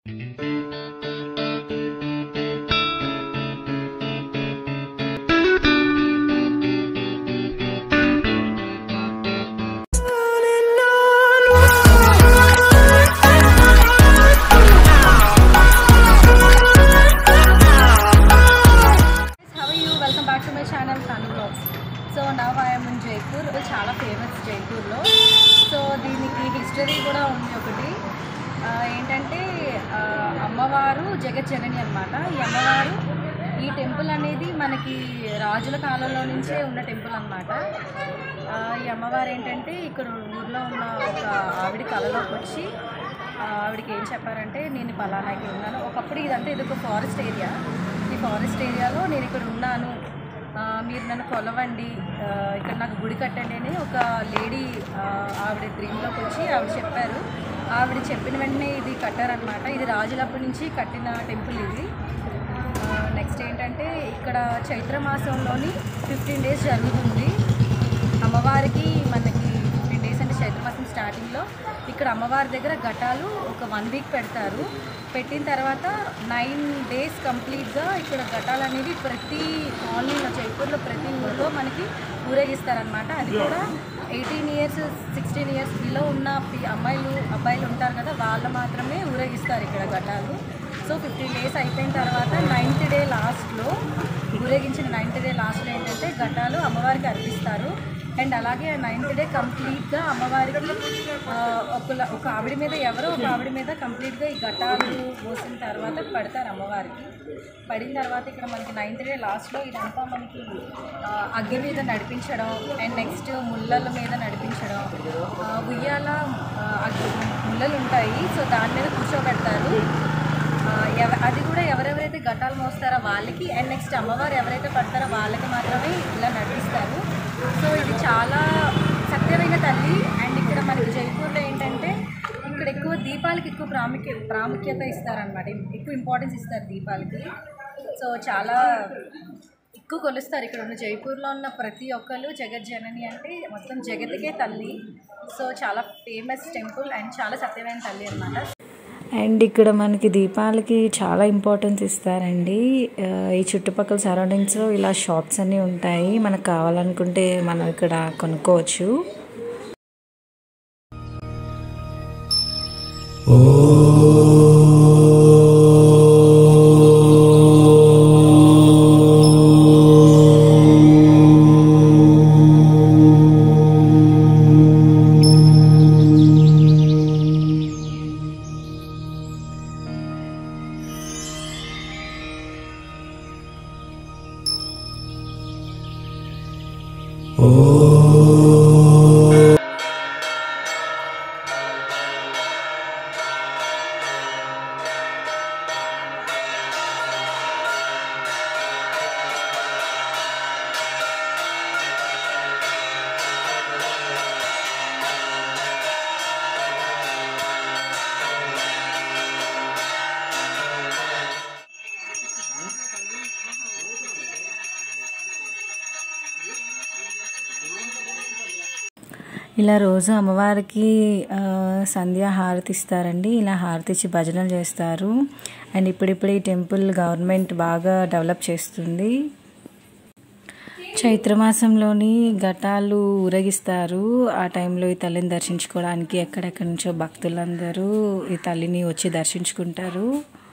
How are you? Welcome back to my channel Fanu Vlogs. So now I'm in Jaipur ఇది చాలా famous జైపూర్లో so దీనికి history కూడా ఉంది ఒకటి ఆ, ఏంటంటే ఆ, అమ్మవారు జగజ్జనని అనమాట ఈ అమ్మవారు ఈ టెంపుల్ అనేది మనకి రాజుల కాలంలో నుంచే ఉన్న టెంపుల్ అనమాట ఈ అమ్మవారు ఏంటంటే ఇక్కడ ఊర్లో ఉన్న ఒక ఆవిడ కళలోకి వచ్చి ఆ, ఆవిడకి ఏం చెప్పారంటే నేను పలానాకి ఉన్నాను ఒకప్పుడు ఇదంతా ఇది ఒక ఫారెస్ట్ ఏరియా ఈ ఫారెస్ట్ ఏరియాలో నేను ఇక్కడ ఉన్నాను ఆ, మీరు నన్ను కొలవండి ఆ, ఇక్కడ నాకు గుడి కట్టండి అని ఒక లేడీ ఆ, ఆవిడ డ్రీమ్లోకి వచ్చి ఆవిడ చెప్పారు ఆవిడ చెప్పిన వెంటనే ఇది కట్టారనమాట ఇది రాజులప్పటి నుంచి కట్టిన టెంపుల్ ఇది నెక్స్ట్ ఏంటంటే ఇక్కడ చైత్ర మాసంలోని ఫిఫ్టీన్ డేస్ జరుగుతుంది అమ్మవారికి మనకి ఫిఫ్టీన్ డేస్ అంటే చైత్రమాసం స్టార్టింగ్లో ఇక్కడ అమ్మవారి దగ్గర ఘటాలు ఒక వన్ వీక్ పెడతారు పెట్టిన తర్వాత నైన్ డేస్ కంప్లీట్గా ఇక్కడ ఘటాలు అనేవి ప్రతి కాలనీలో జైపూర్లో ప్రతి ఊళ్ళో మనకి ఊరేగిస్తారనమాట అది కూడా eighteen years sixteen years below ఉన్న పి- అమ్మాయిలు అబ్బాయిలు ఉంటారు కదా వాళ్ళు మాత్రమే ఊరేగిస్తారు ఇక్కడ ఘటాలు సో ఫిఫ్టీన్ డేస్ అయిపోయిన తర్వాత నైన్త్ డే లాస్ట్లో ఊరేగించిన నైన్త్ డే లాస్ట్లో ఏంటంటే ఘటాలు అమ్మవారికి అర్పిస్తారు అండ్ అలాగే నైన్త్ డే కంప్లీట్గా అమ్మవారికి ఆ, ఒక ఒక ఆవిడ మీద ఎవరో ఒక ఆవిడ మీద కంప్లీట్గా ఈ ఘటాలు పోసిన తర్వాత పడతారు అమ్మవారికి పడిన తర్వాత ఇక్కడ మనకి నైన్త్ డే లాస్ట్లో ఇదంతా మనకి ఆ, అగ్గి మీద నడిపించడం అండ్ నెక్స్ట్ ముళ్ళల మీద నడిపించడం ఆ, ఉయ్యాల ఆ, అగ్గి ముళ్ళలు ఉంటాయి సో దాని మీద కూర్చోబెడతారు ఆ, ఎవ- అది కూడా ఎవరెవరైతే ఘటాలు మోస్తారో వాళ్ళకి అండ్ నెక్స్ట్ అమ్మవారు ఎవరైతే పడతారో వాళ్ళకి మాత్రమే ఇలా నడిపిస్తారు సో ఇది చాలా సత్యమైన తల్లి అండ్ ఇక్కడ మనకి జైపూర్లో ఏంటంటే ఇక్కడ ఎక్కువ దీపాలకి ఎక్కువ ప్రాముఖ్య ప్రాముఖ్యత ఇస్తారనమాట ఎక్కువ ఇంపార్టెన్స్ ఇస్తారు దీపాలకి సో చాలా ఎక్కువ కొలుస్తారు ఇక్కడ ఉన్న జైపూర్లో ఉన్న ప్రతి ఒక్కరు జగజ్జనని అంటే మొత్తం జగత్కే తల్లి సో చాలా ఫేమస్ టెంపుల్ అండ్ చాలా సత్యమైన తల్లి అన్నమాట అండ్ ఇక్కడ మనకి దీపాలకి చాలా ఇంపార్టెన్స్ ఇస్తారండి ఆ, ఈ చుట్టుపక్కల సరౌండింగ్స్లో ఇలా షాప్స్ అన్నీ ఉంటాయి మనకు కావాలనుకుంటే మనం ఇక్కడ కొనుక్కోవచ్చు ఇలా రోజు అమ్మవారికి ఆ, సంధ్య హారతి ఇస్తారండి ఇలా హారతి ఇచ్చి భజనలు చేస్తారు అండ్ ఇప్పుడిప్పుడు ఈ టెంపుల్ గవర్నమెంట్ బాగా డెవలప్ చేస్తుంది చైత్రమాసంలోని ఘటాలు ఊరేగిస్తారు ఆ టైంలో ఈ తల్లిని దర్శించుకోవడానికి ఎక్కడెక్కడి నుంచో భక్తులందరూ ఈ తల్లిని వచ్చి దర్శించుకుంటారు